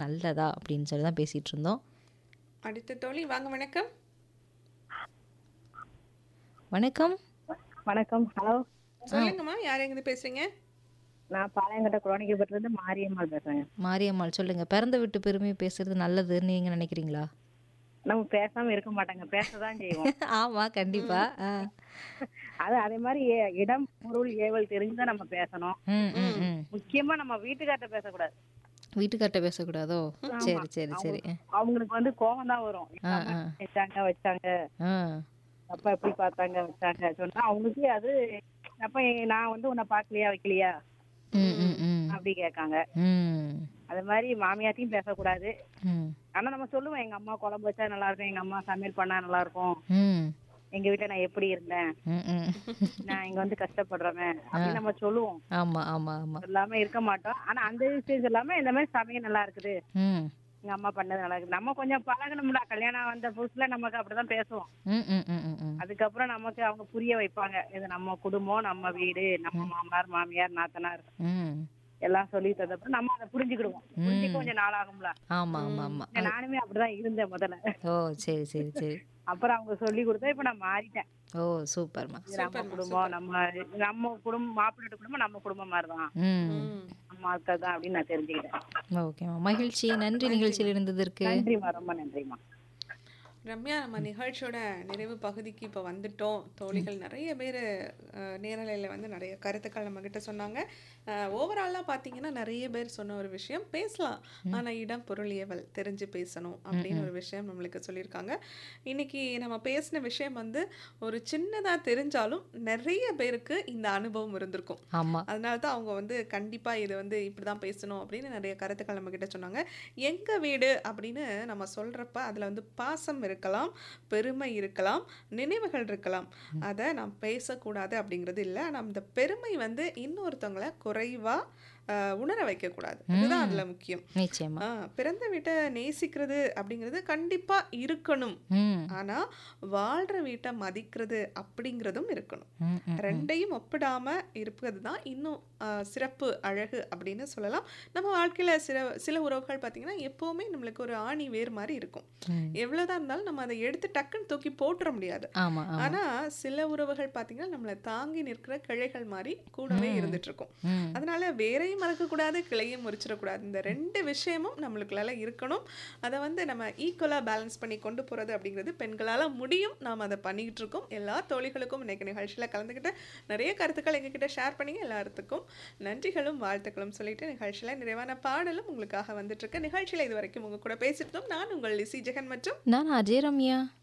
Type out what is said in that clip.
நல்லதா அப்படின்னு சொல்லி தான் பேசிட்டு இருந்தோம் அடுத்த தோழி வாங்க வணக்கம் வணக்கம் வணக்கம் ஹலோ சொல்லுங்கம்மா யார் எங்கிருந்து பேசுறீங்க நான் பாளையங்கோட்டை குரோனிக்கப்பட்டில இருந்து மாரியம்மாள் பேசுறேங்க மாரியம்மாள் சொல்லுங்க பிறந்த வீட்டு பெருமை பேசுறது நல்லதுன்னு நீங்க நினைக்கிறீங்களா நம்ம பேசாம இருக்க மாட்டாங்க பேசதான் செய்வோம் ஆமா கண்டிப்பா ஆ. அது அதே மாதிரி ஏ- இடம் பொருள் ஏவல் தெரிஞ்சுதான் நம்ம பேசணும் ம் ம் ம் முக்கியமா நம்ம வீட்டுக்கார்ட்ட பேசக்கூடாது வீட்டுக்கார்ட்ட பேசக்கூடாதோ சரி சரி சரி அவங்களுக்கு வந்து கோவம் தான் வரும் ஆ ஆ வச்சாங்க வச்சாங்க ஆ அப்பா எப்படி பார்த்தாங்க வச்சாங்க சொன்னா அவங்களுக்கு அது அப்ப நான் வந்து உன்னை பார்க்கலையா வைக்கலையா ம் ம் ம் அப்படி கேட்காங்க ம் அது மாதிரி மாமியாத்தையும் பேசக்கூடாது ம் ஆனா நம்ம சொல்லுவோம் எங்க அம்மா குழம்பு வச்சா நல்லா இருக்கும் எங்க அம்மா சமையல் பண்ணா நல்லா இருக்கும் ம் எங்க வீட்டுல நான் எப்படி இருந்தேன் ம் ம் நான் இங்க வந்து கஷ்டப்படுறவன் அப்படின்னு நம்ம சொல்லுவோம் ஆமா ஆமா ஆமா சொல்லாம இருக்க மாட்டோம் ஆனா அந்த விஷயம் சொல்லாம இந்த மாதிரி சமையல் நல்லா இருக்குது ம் எங்க அம்மா பண்ணது நல்லா இருக்குது நம்ம கொஞ்சம் பழகணும்ல கல்யாணம் வந்த புதுசுல நமக்கு அப்படிதான் பேசுவோம் ம் ம் ம் ம் ம் அதுக்கப்புறம் நமக்கு அவங்க புரிய வைப்பாங்க இது நம்ம குடும்பம் நம்ம வீடு நம்ம மாமனார் மாமியார் நாத்தனார் ம் எல்லாம் சொல்லி தந்தப்ப நம்ம அதை புரிஞ்சுக்கிடுவோம் புரிஞ்சு கொஞ்சம் நாள் ஆகும்ல ஆமா ஆமா ஆமா நானுமே அப்படிதான் இருந்தேன் முதல்ல ஓ சரி சரி சரி அப்புறம் அவங்க சொல்லி கொடுத்தா இப்ப நான் மாறிட்டேன் ஓ சூப்பர்மா இது நம்ம குடும்பம் நம்ம நம்ம குடும்பம் மாப்பிள்ளை குடும்பம் நம்ம குடும்பம் மாதிரிதான் ம் ம். நம்ம ஆட்கள் தான் அப்படின்னு நான் தெரிஞ்சுக்கிட்டேன் ஓகேம்மா மகிழ்ச்சி நன்றி நிகழ்ச்சியில் இருந்ததற்கு நன்றிம்மா ரொம்ப நன்றிம்மா ரம்யா நம்ம நிகழ்ச்சியோட நிறைவு பகுதிக்கு இப்போ வந்துட்டோம் தோழிகள் நிறைய பேர் நேரலையில் வந்து நிறைய கருத்துக்கள் நம்மக்கிட்ட சொன்னாங்க ஓவராலாக பார்த்தீங்கன்னா நிறைய பேர் சொன்ன ஒரு விஷயம் பேசலாம் ஆனால் இடம் பொருள் ஏவல் தெரிஞ்சு பேசணும் அப்படின்னு ஒரு விஷயம் நம்மளுக்கு சொல்லியிருக்காங்க இன்னைக்கு நம்ம பேசின விஷயம் வந்து ஒரு சின்னதாக தெரிஞ்சாலும் நிறைய பேருக்கு இந்த அனுபவம் இருந்திருக்கும் ஆமா அதனால தான் அவங்க வந்து கண்டிப்பாக இது வந்து இப்படி தான் பேசணும் அப்படின்னு நிறைய கருத்துக்கள் நம்மக்கிட்ட சொன்னாங்க எங்கள் வீடு அப்படின்னு நம்ம சொல்கிறப்ப அதில் வந்து பாசம் இருக்கலாம் பெருமை இருக்கலாம் நினைவுகள் இருக்கலாம் அதை நாம் பேசக்கூடாது அப்படிங்கிறது இல்லை ஆனால் அந்த பெருமை வந்து இன்னொருத்தவங்களை குறைவாக உணர வைக்கக்கூடாது இதுதான் அதில் முக்கியம் நிச்சயமா ஆ, பிறந்த வீட்டை நேசிக்கிறது அப்படிங்கிறது கண்டிப்பாக இருக்கணும் ம் ஆனால் வாழ்கிற வீட்டை மதிக்கிறது அப்படிங்கிறதும் இருக்கணும் ம் ம் ரெண்டையும் ஒப்பிடாம இருப்பது தான் இன்னும் ஆ, சிறப்பு அழகு அப்படின்னு சொல்லலாம் நம்ம வாழ்க்கையில சில சில உறவுகள் பார்த்தீங்கன்னா எப்போவுமே நம்மளுக்கு ஒரு ஆணி வேர் மாதிரி இருக்கும் ம். எவ்வளவுதான் இருந்தாலும் நம்ம அதை எடுத்து டக்குன்னு தூக்கி போட்டுற முடியாது ஆமா ஆமா ஆனா சில உறவுகள் பார்த்தீங்கன்னா நம்மளை தாங்கி நிற்கிற கிளைகள் மாதிரி கூடவே இருந்துட்டு இருக்கும் ம் அதனால வேரையும் மறக்கக்கூடாது கிளையும் முறிச்சிடக்கூடாது இந்த ரெண்டு விஷயமும் நம்மளுக்குள்ளால இருக்கணும் அதை வந்து நம்ம ஈக்குவலாக பேலன்ஸ் பண்ணி கொண்டு போகிறது அப்படிங்கிறது பெண்களால் முடியும் நாம் அதை பண்ணிக்கிட்டு இருக்கோம் எல்லா தோழிகளுக்கும் இன்னைக்கு நிகழ்ச்சியில் கலந்துக்கிட்டு நிறைய கருத்துக்கள் எங்ககிட்ட ஷேர் பண்ணி எல்லாத்துக்கும் நன்றிகளும் வாழ்த்துக்களும் சொல்லிட்டு நிகழ்ச்சியில் நிறைவான பாடலும் உங்களுக்காக வந்துட்டு இருக்கு நிகழ்ச்சியில் இது வரைக்கும் உங்க கூட பேசிட்டு இருந்தோம் நான் உங்கள் லிசி ஜெகன் மற்றும் நான் அஜய் ரம்யா